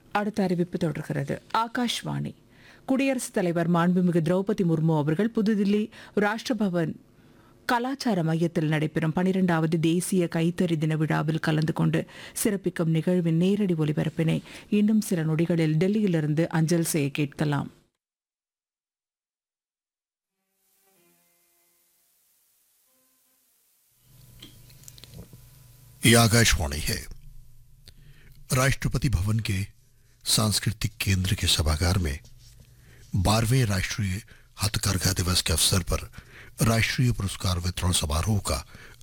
அடுத்த அறிவிப்பு தொடர்கிறது ஆகாஷ்வாணி குடியரசுத் தலைவர் மாண்புமிகு திரௌபதி முர்மு அவர்கள் புதுதில்லி ராஷ்டிரபவன் கலாச்சார மையத்தில் நடைபெறும் பனிரெண்டாவது தேசிய கைத்தறி தின விழாவில் கலந்து கொண்டு சிறப்பிக்கும் நிகழ்வின் நேரடி ஒலிபரப்பினை இன்னும் சில நொடிகளில் டெல்லியிலிருந்து அஞ்சல் செய்ய கேட்கலாம் ये आकाशवाणी है राष्ट्रपति भवन के सांस्कृतिक केंद्र के सभागार में बारहवें राष्ट्रीय हथकरघा दिवस के अवसर पर राष्ट्रीय पुरस्कार वितरण समारोह का